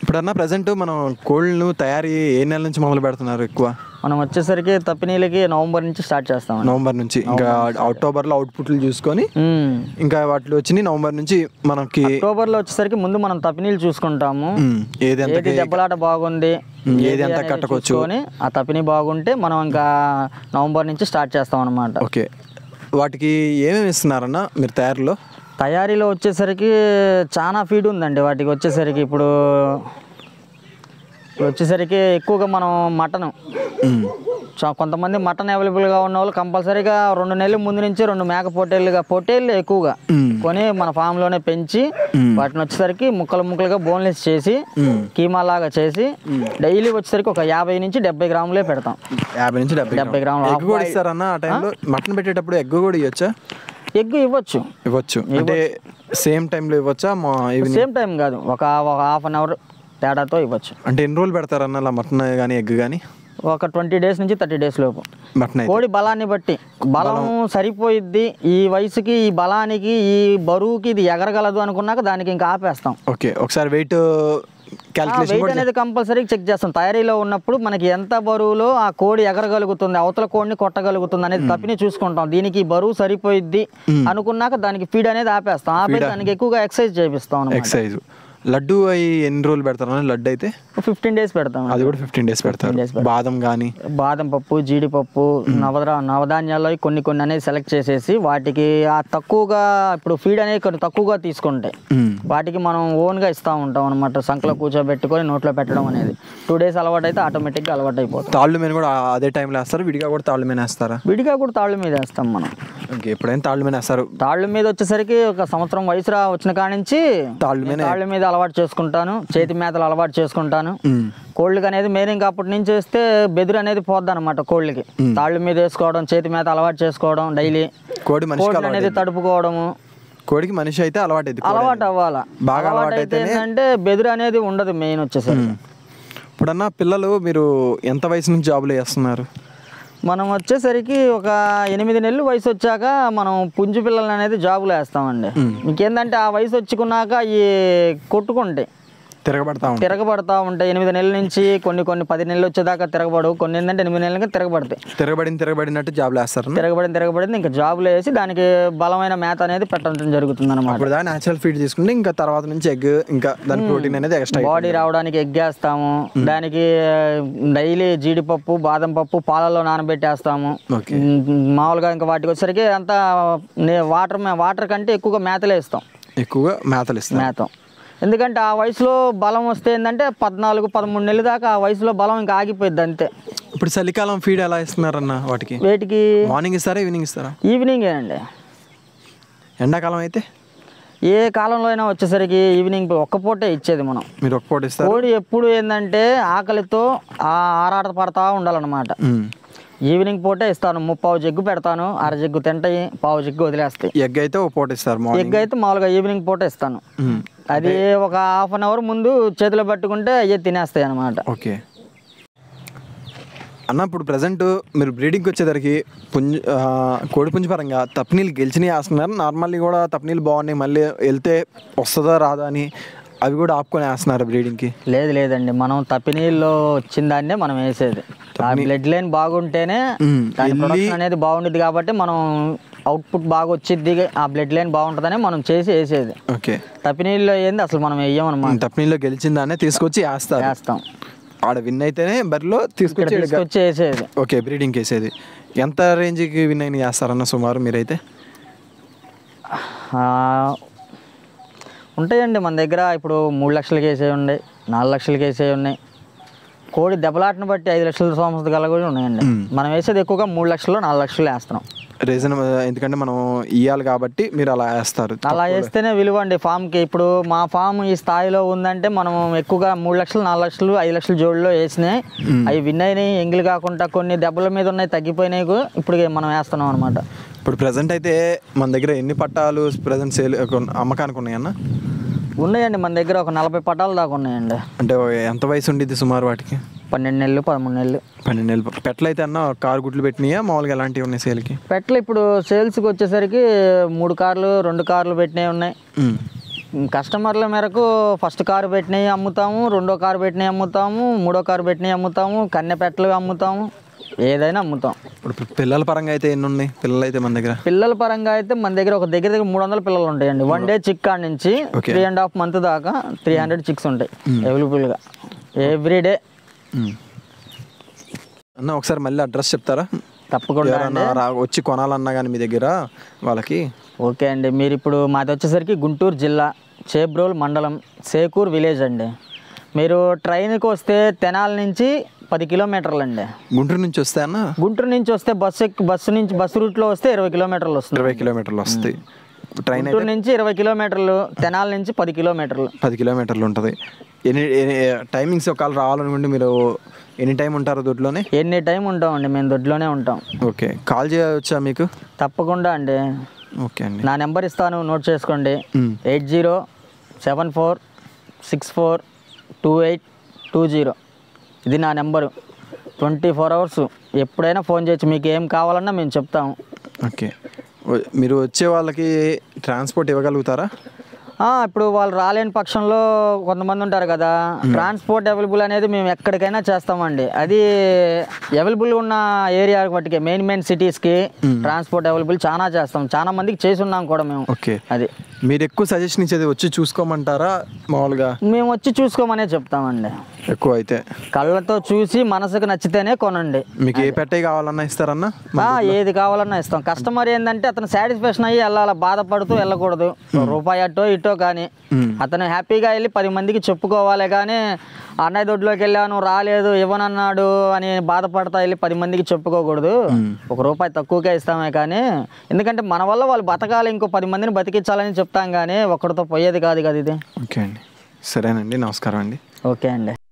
ఇప్పుడన్నా ప్రజెంట్ మనం కోళ్ళను తయారీ ఏ నెల నుంచి మొదలు పెడుతున్నారు ఎక్కువ మనం వచ్చేసరికి తప్పినీళ్ళకి నవంబర్ నుంచి స్టార్ట్ చేస్తాం నవంబర్ నుంచి ఇంకా అక్టోబర్లో అవుట్పుట్లు చూసుకొని ఇంకా వాటిలో వచ్చినాయి నవంబర్ నుంచి మనకి అక్టోబర్లో వచ్చేసరికి ముందు మనం తప్పినీళ్ళు చూసుకుంటాము ఉమ్, ఏది ఎంత ఏది దెబ్బలాట బాగుంది ఉమ్, ఏది ఏది ఎంత అనేది కట్టకొచ్చు. చూసుకొని ఆ తప్పిని బాగుంటే మనం ఇంకా నవంబర్ నుంచి స్టార్ట్ చేస్తాం అనమాట ఓకే వాటికి ఏమేమి ఇస్తున్నారన్న మీరు తయారీలో తయారీలో వచ్చేసరికి చాలా ఫీడ్ ఉందండి వాటికి వచ్చేసరికి ఇప్పుడు ఇప్పుడు వచ్చేసరికి ఎక్కువగా మనం మటన్ ఉమ్, చా- కొంతమంది మటన్ అవైలబుల్గా ఉన్న వాళ్ళు కంపల్సరీగా రెండు నెలల ముందు నుంచి రెండు మేక పొట్టేళ్ళుగా పొట్టేళ్ళు ఎక్కువగా ఉమ్, కొని మన ఫామ్లోనే పెంచి మ్మ్. వాటిని వచ్చేసరికి ముక్కలు ముక్కలుగా బోన్లెస్ చేసి ఉమ్. కీమా లాగా చేసి డైలీ వచ్చేసరికి ఒక యాభై నుంచి డెబ్బై గ్రాములే పెడతాం యాభై నుంచి డెబ్బై డెబ్బై గ్రాములు. ఎగ్ కూడా ఇస్తారన్న ఆ టైంలో మటన్ పెట్టేటప్పుడు ఎగ్ కూడా ఇవ్వచ్చా ఎగ్ ఇవ్వచ్చు ఇవ్వచ్చు అంటే సేమ్ టైంలో ఇవ్వచ్చా మా ఈవినింగ్ సేమ్ టైం కాదు ఒక ఒక హాఫ్ అన్ అవర్ తేడాతో ఇవ్వచ్చు అంటే ఎన్ని రోజులు పెడతారన్న అలా మటన్ కానీ ఎగ్ కానీ ఒక ట్వంటీ డేస్ నుంచి థర్టీ డేస్ లోపు మటన్ అయితే కోడి బలాన్ని బట్టి బలం సరిపోయిద్ది ఈ వయసుకి ఈ బలానికి ఈ బరువుకి ఇది ఎగరగలదు అనుకున్నాక దానికి ఇంకా ఆపేస్తాం ఓకే ఒకసారి వెయిట్ క్యాల్కులేషన్ వెయిట్ కూడా అనేది కంపల్సరీ చెక్ చేస్తాం తయారీలో ఉన్నప్పుడు మనకి ఎంత బరువులో ఆ కోడి ఎగరగలుగుతుంది అవతల కోడిని కొట్టగలుగుతుంది అనేది తప్పిని చూసుకుంటాం దీనికి ఈ బరువు సరిపోయిద్ది అనుకున్నాక దానికి ఫీడ్ అనేది ఆపేస్తాం ఆపేసి దానికి ఎక్కువగా ఎక్సర్సైజ్ చేపిస్తాం అనమాట ఎక్సైజ్ లడ్డు అవి ఎన్ని రోజులు పెడతారన్న లడ్డు అయితే ఫిఫ్టీన్ డేస్ పెడతాం అది కూడా ఫిఫ్టీన్ డేస్ పెడతారు days బాదం కానీ బాదం పప్పు జీడిపప్పు నవద్రా నవధాన్యాల్లో కొన్ని కొన్ని అనేది సెలెక్ట్ చేసేసి వాటికి ఆ తక్కువగా ఇప్పుడు ఫీడ్ అనేది కొన్ని తక్కువగా తీసుకుంటాయి వాటికి మనం ఓన్గా ఇస్తూ ఉంటాం అనమాట సంకలో కూర్చోబెట్టుకొని నోట్లో పెట్టడం అనేది టూ డేస్ అలవాటు అయితే ఆటోమేటిక్గా అలవాటు అయిపోతుంది తాళ్ళు మీద కూడా అదే టైంలో వేస్తారు విడిగా కూడా తాళ్ళు మీద వేస్తారా విడిగా కూడా తాళ్ళ మీద వేస్తాం మనం ఓకే ఎప్పుడైనా తాళ్ళు మీద వేస్తారు తాళ్ళ మీద వచ్చేసరికి ఒక సంవత్సరం వయసు రా వచ్చిన కాడి నుంచి తాళ్ళు మీద తాళ్ళ మీద అలవాటు చేసుకుంటాను చేతి మేతలు అలవాటు చేసుకుంటాను ఉమ్. కోళ్ళకి అనేది మెయిన్ అప్పటి నుంచి వేస్తే బెదురు అనేది పోద్ది అనమాట కోళ్ళకి తాళ్ళ మీద వేసుకోవడం చేతి మేత అలవాటు చేసుకోవడం డైలీ కోడి మనిషికి కోడిని అలవాటు అనేది తడుపుకోవడము కోడికి మనిషి అయితే అలవాటు అయింది అలవాటు అవ్వాలా బాగా అలవాటు అయితే ఏంటంటే బెదురు అనేది ఉండదు మెయిన్ వచ్చేసరికి ఇప్పుడన్నా పిల్లలు మీరు ఎంత వయసు నుంచి జాబులు చేస్తున్నారు మనం వచ్చేసరికి ఒక ఎనిమిది నెలలు వయసు వచ్చాక మనం పుంజు పిల్లలు అనేది జాబులు వేస్తామండి ఇంకేందంటే ఆ వయసు వచ్చుకున్నాక ఈ కొట్టుకుంటాయి తిరగబడతా ఉంటారు తిరగబడతా ఉంటాయి ఎనిమిది నెలల నుంచి కొన్ని కొన్ని పది నెలలు వచ్చేదాకా తిరగబడవు కొన్ని ఏంటంటే ఎనిమిది నెలలకి తిరగబడతాయి తిరగబడిన తిరగబడినట్టు జాబులు వేస్తారు తిరగబడింది తిరగబడింది ఇంకా జాబులు వేసి దానికి బలమైన మేత అనేది పెట్టడం జరుగుతుంది అనమాట అప్పుడు దాకా న్యాచురల్ ఫీడ్ తీసుకుంటే ఇంకా తర్వాత నుంచి ఎగ్ ఇంకా దాని ప్రోటీన్ అనేది ఎక్స్ట్రా బాడీ రావడానికి ఎగ్గేస్తాము దానికి డైలీ జీడిపప్పు బాదం పప్పు పాలలో నానబెట్టేస్తాము ఓకే ఉమ్, మామూలుగా ఇంకా వాటికి వచ్చేసరికి అంతా నే- వాటర్ మే- వాటర్ కంటే ఎక్కువగా మేతలే ఇస్తాం ఎక్కువగా మేతలు ఇస్తారు మేతం ఎందుకంటే ఆ వయసులో బలం వస్తే ఏంటంటే పద్నాలుగు పదమూడు నెలల దాకా ఆ వయసులో బలం ఇంకా ఆగిపోయింది అంతే ఇప్పుడు చలికాలం ఫీడ్ ఎలా ఇస్తున్నారన్న వాటికి వేటికి మార్నింగ్ ఇస్తారా ఈవినింగ్ ఇస్తారా ఈవినింగే అండి ఎండాకాలం అయితే ఏ కాలంలో అయినా వచ్చేసరికి ఈవినింగ్ ఒక్క పూటే ఇచ్చేది మనం మీరు ఒక పూట ఇస్తారు కోడి ఎప్పుడు ఏంటంటే ఆకలితో ఆ ఆరాట పడతా ఉండాలన్నమాట ఉమ్. ఈవినింగ్ పూటే ఇస్తాను ముప్పావు జగ్గు పెడతాను అర జగ్గు తింటాయి పావు జగ్గు వదిలేస్తాయి ఎగ్ అయితే ఒక పూట ఇస్తారు మార్నింగ్ ఎగ్ అయితే మామూలుగా ఈవినింగ్ పూట ఇస్తాను అది ఒక హాఫ్ అన్ అవర్ ముందు చేతిలో పట్టుకుంటే అయ్యే తినేస్తాయి అనమాట ఓకే అన్న ఇప్పుడు ప్రజెంట్ మీరు బ్రీడింగ్కి వచ్చేసరికి పుంజ ఆ, కోడి పుంజు పరంగా తప్పనీళ్ళు గెలిచినవి వేస్తున్నారు నార్మల్లీ కూడా తప్పనీళ్ళు బాగున్నాయి మళ్ళీ వెళ్తే వస్తుందా రాదా అని అవి కూడా ఆపుకొని వేస్తున్నారు బ్రీడింగ్కి లేదు లేదండి మనం తప్పినీళ్ళు వచ్చిన దాన్నే మనం వేసేది ఆ బ్లడ్ లైన్ బాగుంటేనే మ్మ్. దాని ప్రొడక్షన్ అనేది బాగుండేది కాబట్టి మనం అవుట్పుట్ బాగా వచ్చింది ఆ బ్లడ్ లైన్ బాగుంటుందని మనం చేసి వేసేది ఓకే తప్పినీళ్ళు ఏంది అసలు మనం వేయం అనమాట తప్పనీళ్ళు గెలిచిందానే తీసుకొచ్చి వేస్తారు వేస్తాం ఆడ విన్ అయితేనే బరిలో ఇక్కడ తీసుకొచ్చి ఈడ తీసుకొచ్చి వేసేది ఓకే బ్రీడింగ్కి వేసేది ఎంత రేంజ్కి విన్ అయిన చేస్తారన్న సుమారు మీరైతే ఆ, ఉంటాయండి మన దగ్గర ఇప్పుడు మూడు లక్షలకి వేసే ఉన్నాయి నాలుగు లక్షలకి వేసే ఉన్నాయి కోడి దెబ్బలాటను బట్టి ఐదు లక్షల సంవత్సరం గల కూడా ఉన్నాయండి మనం వేసేది ఎక్కువగా మూడు లక్షలు నాలుగు లక్షలు వేస్తున్నాం రీజన్ ఎందుకంటే మనం ఇవ్వాలి కాబట్టి మీరు అలా వేస్తారు అలా వేస్తేనే విలువ అండి ఫామ్కి ఇప్పుడు మా ఫామ్ ఈ స్థాయిలో ఉందంటే మనం ఎక్కువగా మూడు లక్షలు నాలుగు లక్షలు ఐదు లక్షల జోడులో వేసినాయి అవి విన్ అయినాయి ఎంగిల్ కాకుండా కొన్ని దెబ్బల మీద ఉన్నాయి తగ్గిపోయినాయి కూడా ఇప్పుడు మనం వేస్తున్నాం అనమాట ఇప్పుడు ప్రజెంట్ అయితే మన దగ్గర ఎన్ని పట్టాలు ప్రజెంట్ సేల్ అమ్మకానికి ఉన్నాయన్న ఉన్నాయండి మన దగ్గర ఒక నలభై పటాలు దాకా ఉన్నాయండి అంటే ఎంత వయసు ఉండిద్ది సుమారు వాటికి పన్నెండు నెలలు పదమూడు నెలలు పన్నెండు నెలలు పెట్లు అయితే అన్న కారు గుడ్లు పెట్టినాయా మామూలుగా ఎలాంటివి ఉన్నాయి సేల్కి పెట్లు ఇప్పుడు సేల్స్కి వచ్చేసరికి మూడు కార్లు రెండు కార్లు పెట్టినవి ఉన్నాయి కస్టమర్ల మేరకు ఫస్ట్ కారు పెట్టినవి అమ్ముతాము రెండో కారు పెట్టినవి అమ్ముతాము మూడో కారు పెట్టినవి అమ్ముతాము కన్నె పెట్టలు అమ్ముతాము ఏదైనా అమ్ముతాం ఇప్పుడు పిల్లల పరంగా అయితే ఎన్ని ఉన్నాయి పిల్లలు అయితే మన దగ్గర పిల్లల పరంగా అయితే మన దగ్గర ఒక దగ్గర దగ్గర మూడు వందల పిల్లలు ఉంటాయండి వన్ డే చిక్ కాడ నుంచి Okay. Three and half month దాకా త్రీ హండ్రెడ్ చిక్స్ ఉంటాయి అవైలబుల్గా ఎవ్రీ డే మ్మ్. అన్న ఒకసారి మళ్ళీ అడ్రస్ చెప్తారా తప్పకుండా ఎవరైనా రా వచ్చి కొనాలన్నా కానీ మీ దగ్గర వాళ్ళకి ఓకే అండి మీరు ఇప్పుడు మాది వచ్చేసరికి గుంటూరు జిల్లా చేబ్రోల్ మండలం సేకూర్ విలేజ్ అండి మీరు ట్రైన్కి వస్తే తెనాల నుంచి పది కిలోమీటర్లు అండి గుంటూరు నుంచి వస్తే అన్న గుంటూరు నుంచి వస్తే బస్సు ఎక్కి బస్సు నుంచి బస్సు రూట్లో వస్తే ఇరవై కిలోమీటర్లు వస్తుంది ఇరవై కిలోమీటర్లు వస్తాయి ట్రైన్ అయితే గుంటూరు నుంచి ఇరవై కిలోమీటర్లు తెనాల నుంచి పది కిలోమీటర్లు పది కిలోమీటర్లు ఉంటుంది ఎన్ని ఎన్ని- టైమింగ్స్ ఒకవేళ రావాలనుకుంటే మీరు ఎనీ టైం ఉంటారు దొడ్లోనే ఎన్ని టైం ఉంటామండి మేము దొడ్లోనే ఉంటాం ఓకే కాల్ చేయవచ్చా మీకు తప్పకుండా అండి ఓకే అండి నా నెంబర్ ఇస్తాను నోట్ చేసుకోండి మ్మ్. Eight zero seven four six four two eight two zero ఇది నా నెంబరు ట్వంటీ ఫోర్ అవర్స్ ఎప్పుడైనా ఫోన్ చేయొచ్చు మీకు ఏం కావాలన్నా మేము చెప్తాము ఓకే వ- మీరు వచ్చే వాళ్ళకి ట్రాన్స్పోర్ట్ ఇవ్వగలుగుతారా ఆ, ఇప్పుడు వాళ్ళు రాలేని పక్షంలో కొంతమంది ఉంటారు కదా ట్రాన్స్పోర్ట్ అవైలబుల్ అనేది మేము ఎక్కడికైనా చేస్తామండి అది అవైలబుల్ ఉన్న ఏరియా బట్టికే మెయిన్ మెయిన్ సిటీస్కి ట్రాన్స్పోర్ట్ అవైలబుల్ చాలా చేస్తాం చాలా మందికి చేసి ఉన్నాం కూడా మేము ఓకే అది మీరు ఎక్కువ సజెషన్ ఇచ్చేది వచ్చి చూసుకోమంటారా మామూలుగా మేము వచ్చి చూసుకోమనే చెప్తామండి ఎక్కువ అయితే కళ్ళతో చూసి మనసుకు నచ్చితేనే కొనండి మీకు ఏ పెట్టే కావాలన్నా ఇస్తారన్నా ఆ, ఏది కావాలన్నా ఇస్తాం కస్టమర్ ఏంటంటే అతను సాటిస్ఫాక్షన్ అయ్యి వెళ్ళాలి బాధపడుతూ వెళ్ళకూడదు రూపాయి అటో ఇటో కానీ మ్మ్. అతను హ్యాపీగా వెళ్ళి పది మందికి చెప్పుకోవాలి కానీ అన్నయ్య దొడ్లోకి వెళ్ళాను రాలేదు ఇవ్వనన్నాడు అని బాధపడతా వెళ్ళి పది మందికి చెప్పుకోకూడదు ఒక రూపాయి తక్కువకే ఇస్తామే కానీ ఎందుకంటే మన వల్ల వాళ్ళు బతకాలి ఇంకో పది మందిని బతికించాలని చెప్తాం కానీ ఒక్కడితో పోయేది కాదు కదా ఇది ఓకే అండి సరేనండి నమస్కారం అండి ఓకే అండి